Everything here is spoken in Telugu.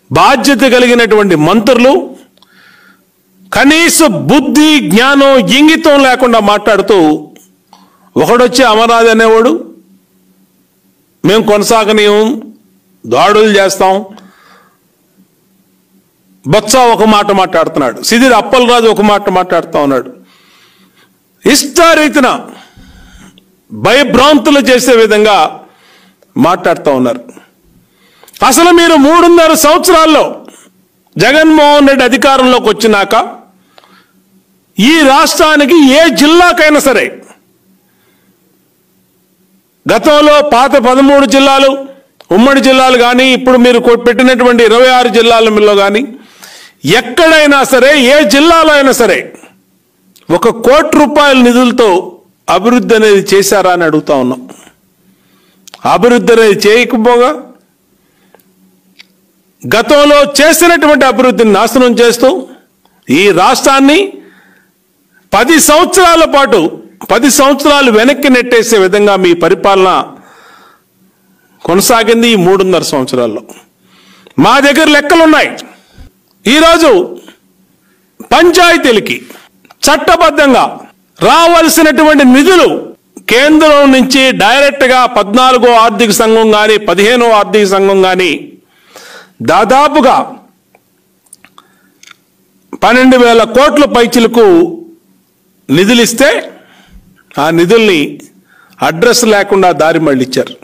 బాధ్యత కలిగినటువంటి మంత్రులు కనీస బుద్ధి జ్ఞానం ఇంగితం లేకుండా మాట్లాడుతూ ఒకడొచ్చి అమర్నాథ్ అనేవాడు మేము కొనసాగనీయం దాడులు చేస్తాం బొత్స ఒక మాట మాట్లాడుతున్నాడు సిదిరి అప్పలరాజు ఒక మాట మాట్లాడుతూ ఉన్నాడు ఇష్టారీతిన భయభ్రాంతులు చేసే విధంగా మాట్లాడుతూ ఉన్నారు అసలు మీరు మూడున్నర సంవత్సరాల్లో జగన్మోహన్ రెడ్డి అధికారంలోకి వచ్చినాక ఈ రాష్ట్రానికి ఏ జిల్లాకైనా సరే గతంలో పాత పదమూడు జిల్లాలు ఉమ్మడి జిల్లాలు కానీ ఇప్పుడు మీరు కొ- పెట్టినటువంటి ఇరవై ఆరు జిల్లాలలో కానీ ఎక్కడైనా సరే ఏ జిల్లాలో అయినా సరే ఒక కోటి రూపాయల నిధులతో అభివృద్ధి అనేది చేశారా అని అడుగుతా ఉన్నాం అభివృద్ధి అనేది చేయకపోగా గతంలో చేసినటువంటి అభివృద్ధిని నాశనం చేస్తూ ఈ రాష్ట్రాన్ని పది సంవత్సరాల పాటు పది సంవత్సరాలు వెనక్కి నెట్టేసే విధంగా మీ పరిపాలన కొనసాగింది ఈ మూడున్నర సంవత్సరాల్లో మా దగ్గర లెక్కలున్నాయి ఈరోజు పంచాయతీలకి చట్టబద్ధంగా రావాల్సినటువంటి నిధులు కేంద్రం నుంచి డైరెక్ట్గా పద్నాలుగో ఆర్థిక సంఘం కానీ పదిహేనో ఆర్థిక సంఘం కానీ దాదాపుగా పన్నెండు వేల కోట్ల పైచిలకు నిధులిస్తే ఆ నిధుల్ని అడ్రస్ లేకుండా దారి మళ్ళిచ్చారు